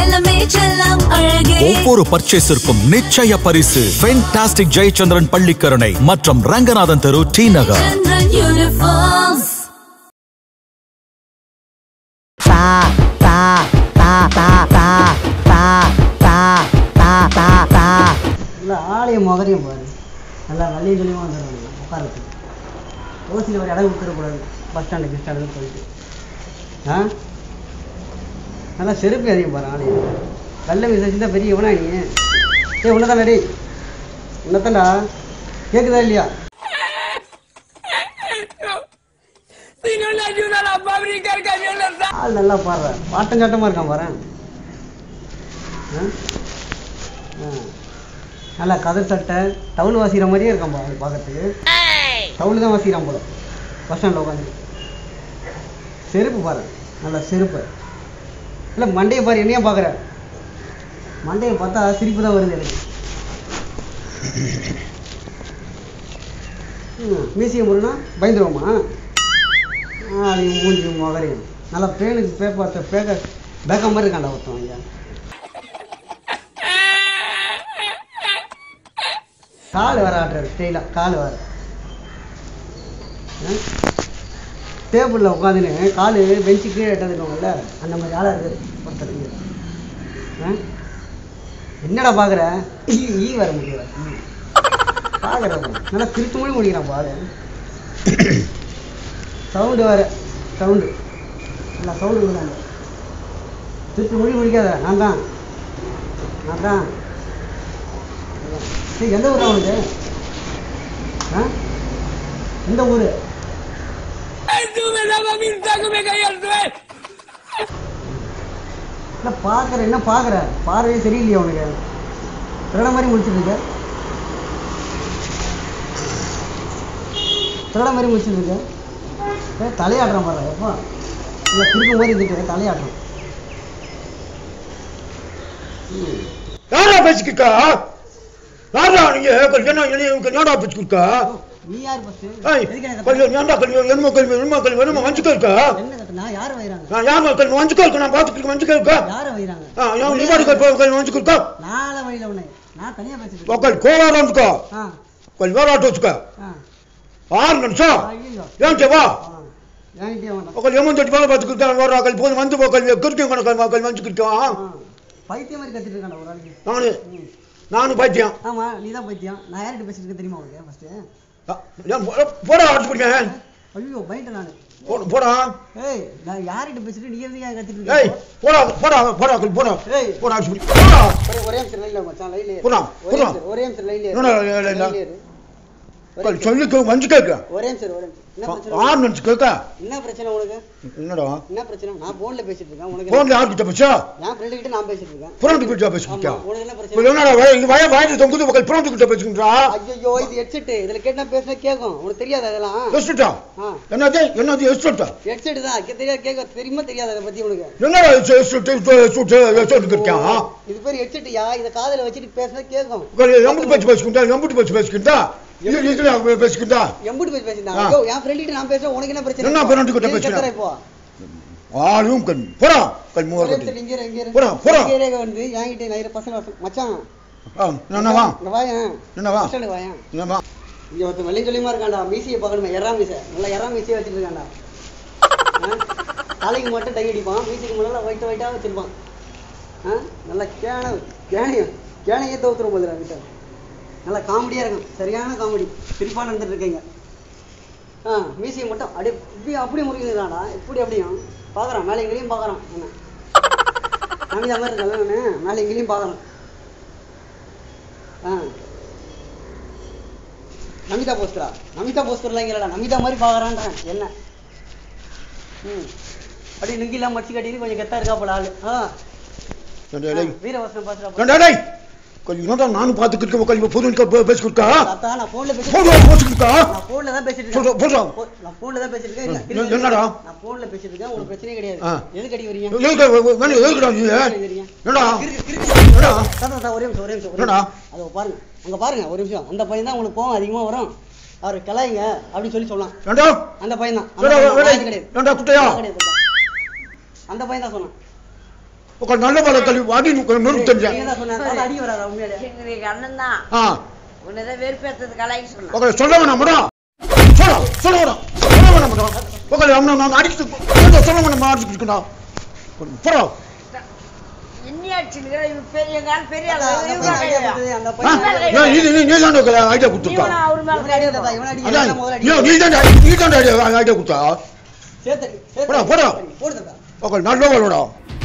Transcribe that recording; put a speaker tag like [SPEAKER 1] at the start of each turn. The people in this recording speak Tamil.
[SPEAKER 1] செல்லமே செல்லம் அழகே
[SPEAKER 2] ஒவ்வொரு பர்ச்சேஸிற்கும் நிச்சய பரிசு ஃபென்டாஸ்டிக் ஜெயச்சந்திரன் பள்ளிக்கரணை மற்றும் ரங்கநாதன் தெரு டி நகர்
[SPEAKER 1] சந்திரன் யூனிஃபார்ம்ஸ்
[SPEAKER 3] தா தா தா தா தா தா தா தா தா தா
[SPEAKER 4] நல்லா ஆலயம் முகரையும் பாரு நல்லா வள்ளியும் சொல்லியுமா வந்துடுவாங்க உட்காரத்துக்கு ஓசியில் ஒரு இடம் கொடுத்துடக்கூடாது பஸ் ஸ்டாண்டு பஸ் ஸ்டாண்டுக்கு போயிட்டு ஆ நல்லா செருப்பு அதிகம் பாரு ஆலயம் நல்ல விசேஷம் தான் பெரிய இவனா நீ ஏ உன்னதாண்டா டேய் உன்னதாண்டா கேட்குதா இல்லையா ஆள் நல்லா பாடுற பாட்டம் சாட்டமாக இருக்கான் பாரு ஆ நல்லா கதர் சட்டை டவுல் வாசிக்கிற மாதிரியே இருக்கான் பாரு பார்க்கறதுக்கு டவுல் தான் வாசிக்கிறான் போல பஸ் ஸ்டாண்டில் உட்காந்து செருப்பு பாரு நல்லா செருப்பு இல்லை மண்டையை பாரு என்னையா பார்க்குற மண்டையை பார்த்தா சிரிப்பு தான் வருது எனக்கு ம், மீசிய முருனா பயந்துருவோமா அது மூஞ்சி மகரையும் நல்லா பேனுக்கு பேப்பர் பேக்க பேக்க மாதிரி இருக்காண்டா ஒருத்தன் ஐயா கால் வேற ஆட்டுறாரு ஸ்டைலாக கால் வேற டேபிளில் உட்காந்துன்னு கால் பெஞ்சு கீழே எட்டதுக்கோங்கல்ல அந்த மாதிரி ஆளாக இருக்குது ஒருத்தர் இங்க. ஆ? என்னடா பார்க்குற ஈ ஈ வர முடியல பார்க்குற நல்லா திருட்டு மொழி முடிக்கிறான் பாரு சவுண்டு வேறு சவுண்டு நல்லா சவுண்டு கொடுத்தாங்க திருட்டு மொழி முடிக்காத நான் தான் நான் தான் சரி எந்த ஊரா உனக்கு ஆ எந்த ஊர் இல்லை பார்க்குற என்ன பார்க்குற பார்வையே சரியில்லையா உனக்கு திருட மாதிரி முடிச்சிட்டு இருக்க திருட மாதிரி முடிச்சிட்டு இருக்க ஏ, தலையாட்டுறான் பாரு எப்போ இல்லை திருக்க மாதிரி இருந்துட்டு தலையாட்டுறான்
[SPEAKER 5] யாரா பேசிக்கிட்டா யாரா நீங்க கொஞ்சம் என்ன என்ன என்னடா பேசிக்கிட்டா
[SPEAKER 4] நீ யார் ஃபஸ்ட்டு
[SPEAKER 5] ஏய்
[SPEAKER 4] எதுக்கு எனக்கு
[SPEAKER 5] கொஞ்சம் ஏன்டா கல்வி என்னமோ கல்வி என்னமோ கல்வி என்னமோ மஞ்சள் இருக்கா
[SPEAKER 4] என்ன கத்துனா யார் வைறாங்க
[SPEAKER 5] நான் யாரா கல்வி மஞ்சள் இருக்கு நான் பார்த்துட்டு மஞ்சள் இருக்கா
[SPEAKER 4] யாரை வைறாங்க
[SPEAKER 5] ஆ நான் நிவாடி கல்வி கல்வி மஞ்சள் இருக்கா
[SPEAKER 4] நாளை வழியில் உன்னை நான் தனியாக பேசிட்டு இருக்கேன்
[SPEAKER 5] ఒకళ్ళు కోలారం ఉంచుకో
[SPEAKER 4] ஆ
[SPEAKER 5] ఒకళ్ళు వేరాట వచ్చుకో
[SPEAKER 4] ஆ
[SPEAKER 5] ఆరు నిమిషం
[SPEAKER 4] ஐயோ
[SPEAKER 5] ఏం చెవా
[SPEAKER 4] ஆ என்கிட்டயே வேண்டாம்
[SPEAKER 5] ఒకళ్ళు ఏమని చెట్టు వేల బతుకుతాను వారు ఒకళ్ళు పోయి మంది ఒకళ్ళు ఎక్కడికి కొనకళ్ళు ఒకళ్ళు మంచి కిట్టా
[SPEAKER 4] ஆ பைத்தியம் மாதிரி கத்திட்டு இருக்காண்டா ஒரு ஆளுக்கு
[SPEAKER 5] నాను
[SPEAKER 4] ம்.
[SPEAKER 5] నాను పైత్యం
[SPEAKER 4] ஆமா நீ தான் பைத்தியம் நான் யார்கிட்ட பேசிட்டு இருக்கேன் தெரியுமா உனக்கு ஃபர்ஸ்ட்
[SPEAKER 5] போடா அடிச்சு பிடிக்கேன்
[SPEAKER 4] ஐயோ பயந்துட்டேன் நான்
[SPEAKER 5] போடா
[SPEAKER 4] ஏய் நான் யார்கிட்ட பேசிட்டு நீ எதுக்கு ஏன் கத்திட்டு
[SPEAKER 5] ஏய்
[SPEAKER 4] இருக்க
[SPEAKER 5] போடா போடா போடா அக்கல் போடா
[SPEAKER 4] ஏய்.
[SPEAKER 5] போடா அடிச்சு பிடி போடா
[SPEAKER 4] ஒரே ஒரே நிமிஷம் லைன்ல மச்சான் லைன்ல
[SPEAKER 5] புறா,
[SPEAKER 4] ஒரே
[SPEAKER 5] புறா.
[SPEAKER 4] நிமிஷம் ஒரே நிமிஷம் லைன்ல
[SPEAKER 5] என்னடா லைன்ல?
[SPEAKER 4] லைன்ல இரு. ஒரே
[SPEAKER 5] ఒకళ్ళు
[SPEAKER 4] நிமிஷம்.
[SPEAKER 5] சொல்லிக்க మంచి కేక
[SPEAKER 4] ஒரே நிமிஷம் ஒரே நிமிஷம் என்ன பிரச்சனை
[SPEAKER 5] ஆறு நிமிஷம் கேட்க
[SPEAKER 4] என்ன பிரச்சனை உனக்கு
[SPEAKER 5] என்னடா
[SPEAKER 4] என்ன பிரச்சனை நான் போன்ல பேசிட்டு இருக்கேன் உனக்கு
[SPEAKER 5] போன்ல யார்கிட்ட பேசா
[SPEAKER 4] என் ஃப்ரெண்டு கிட்ட நான் பேசிட்டு இருக்கேன்
[SPEAKER 5] புறண்டு கிட்ட பேசிக்கிட்டா
[SPEAKER 4] ஆமா, உனக்கு என்ன
[SPEAKER 5] இப்போ
[SPEAKER 4] பிரச்சனை
[SPEAKER 5] என்னடா வய இது வய வயது தொங்குது மக்கள் புறண்டு கிட்ட பேசிக்கிட்டா
[SPEAKER 4] ஐயோ இது ஹெட்செட் இதுல கேட்டா பேசினா கேட்கும் உனக்கு தெரியாது அதெல்லாம்
[SPEAKER 5] எஸ்டா
[SPEAKER 4] ஆ
[SPEAKER 5] என்னது என்னது எஸ்டா
[SPEAKER 4] ஹெட்செட் தான் கே- தெரியாது கேட்க தெரியுமா தெரியாது அதை பத்தி உனக்கு
[SPEAKER 5] என்னடா எஸ்டா இருக்கான்
[SPEAKER 4] இது பேர் ஹெட்செட்யா இத காதுல வச்சுட்டு பேசினா கேட்கும்
[SPEAKER 5] எம்புட்டு பேச்சு பேசிக்கிட்டா எம்புட்டு பேச்சு பேசிக்கிட்டா இது இதுல பேசிக்கிட்டா
[SPEAKER 4] எம்புட்டு பேசி பேசினா
[SPEAKER 5] ஆ.
[SPEAKER 4] ஐயோ என் ஃப்ரெண்ட் கிட்ட நான் பேசுறேன் உனக்கு என்ன பிரச்சனை
[SPEAKER 5] என்ன
[SPEAKER 4] இப்போ?
[SPEAKER 5] friend கிட்ட
[SPEAKER 4] நீ
[SPEAKER 5] பேசுற?
[SPEAKER 4] கத்துற இப்போ
[SPEAKER 5] ஆளும் கண் போடா கண் மூவர்
[SPEAKER 4] ஒரே
[SPEAKER 5] கட்டி
[SPEAKER 4] நிமிஷம் இங்க இரு, இங்க இரு.
[SPEAKER 5] போடா, போடா.
[SPEAKER 4] இங்க இரு, வந்து என்கிட்ட நிறைய பசங்க வர- மச்சான்
[SPEAKER 5] ஆ என்னவா
[SPEAKER 4] இங்க வாயேன்
[SPEAKER 5] என்னவா
[SPEAKER 4] பஸ் வாயேன்
[SPEAKER 5] என்னவா
[SPEAKER 4] இங்க ஒருத்தன் வெள்ளை சொல்லியமா இருக்கான்டா மீசியை பார்க்கணுமே எறா மீசை நல்லா எறா மீசையே வச்சுட்டு இருக்கான்டா ஆ? தலைக்கு மட்டும் டை அடிப்பான் மீசைக்கு முன்னால ஒயிட் ஒயிட்டா வச்சிருப்பான் ஆ? நல்லா கேன கேனையும் கேனையே தோத்துரும் போதுடா கிட்ட நல்லா காமெடியா இருக்கும் சரியான காமெடி சிரிப்பா நடந்துட்டு இருக்கீங்க ஆ மீசையை மட்டும் அப்படியே இப்படி அப்படியே முறிக்கிறாடா இப்படி அப்படியும் பார்க்கறான் மேலே எங்கேயும் பார்க்கறான் என்ன நமிதா மாதிரி இருக்கல நான் மேலே எங்கேயும் பார்க்கறான் ஆ நமிதா போஸ்டரா நமிதா போஸ்டர்லாம் இல்லடா நமிதா மாதிரி பார்க்கறான்றேன் என்ன ம் அப்படியே நுங்கிலாம் மடிச்சு கட்டிட்டு கொஞ்சம் கெத்தா இருக்கா போல ஆளு ஆ
[SPEAKER 5] டேய் டேய்
[SPEAKER 4] வீரவசனம் பாசுறா
[SPEAKER 5] டேய் டேய் கொஞ்சம் என்னடா நானும் பார்த்துக்கிட்டு கொஞ்சம் பொது பேசிக்கிட்டா
[SPEAKER 4] தாத்தா நான் போன்ல பேசிட்டு
[SPEAKER 5] போடா போச்சுக்கிட்டா
[SPEAKER 4] நான் போன்ல தான் பேசிட்டு
[SPEAKER 5] சொல்றா,
[SPEAKER 4] இருக்கேன்
[SPEAKER 5] போடா.
[SPEAKER 4] போ- நான் போன்ல தான் பேசிட்டு இருக்கேன் இல்ல,
[SPEAKER 5] ஆ,
[SPEAKER 4] இருங்க,
[SPEAKER 5] என்னடா?
[SPEAKER 4] நான் போன்ல பேசிட்டு இருக்கேன் உங்களுக்கு பிரச்சனையே கிடையாது
[SPEAKER 5] ஆ.
[SPEAKER 4] எதுக்கு அடி வரீங்க
[SPEAKER 5] எதுக்கு வேணும் எதுக்குடா நீ என்னடா
[SPEAKER 4] கிறுக்கு, கிறுக்கு.
[SPEAKER 5] என்னடா
[SPEAKER 4] தாத்தா, தாத்தா, ஒரே நிமிஷம் ஒரே நிமிஷம் ஒரே
[SPEAKER 5] என்னடா?
[SPEAKER 4] நிமிஷம். அதோ பாருங்க அங்க பாருங்க ஒரு நிமிஷம் அந்த பையன் தான் உங்களுக்கு கோவம் அதிகமா வரும் அவர் கிளாயிங்க அப்படின்னு சொல்லி சொல்லலாம்
[SPEAKER 5] ஏண்டா
[SPEAKER 4] அந்த பையன் தான்
[SPEAKER 5] ஏண்டா, வேலை- ஏண்டா குட்டையா?
[SPEAKER 4] அந்த பையன் தான் சொன்னான்
[SPEAKER 5] ఒక నల్ల వాళ్ళ కలిపి వాడి నొరుకు தெரிஞ்ச
[SPEAKER 4] நீங்க தான் சொன்னாங்க அது அடி வராதா உண்மையிலே
[SPEAKER 6] எங்களுக்கு அண்ணன் தான்
[SPEAKER 5] ஆ
[SPEAKER 6] உன்னதான் வெறுப்பேற்றது கலாய்க்கு சொன்னான்
[SPEAKER 5] ఒక சொல்ல வேணாம் மேடம் சொல்ல சொல்ல வேணாம் சொல்ல வேணாம் மேடம் ఒక அவனை நான் அடிச்சு சொல்ல வேணாம் அடிச்சுட்டு இருக்கா போறோம்
[SPEAKER 6] இன்னி அடிச்சுக்கிற இவன் பெரிய எங்க ஆள் பெரிய ஆளு.
[SPEAKER 4] அந்த
[SPEAKER 6] இவன்
[SPEAKER 4] பையன்
[SPEAKER 6] கையில.
[SPEAKER 4] ஐடியா அந்த
[SPEAKER 5] ஆ?
[SPEAKER 4] பையன்
[SPEAKER 5] ஏன் இது நீ நீ தான் ஐடியா கொடுத்துருக்கா
[SPEAKER 6] இவன் அவர் மேல
[SPEAKER 4] இவன் ஐடியா தான் இவன் ஐடியா
[SPEAKER 5] அதான்
[SPEAKER 4] தான் முதல்ல
[SPEAKER 5] நீ
[SPEAKER 4] அடி
[SPEAKER 5] நீ தான் நீ தான் ஐடியா கொடுத்தா
[SPEAKER 4] சேர்த்து
[SPEAKER 5] போடா, போடா.
[SPEAKER 4] போடு தம்பா
[SPEAKER 5] ఒక నల్ల వాళ్ళోడా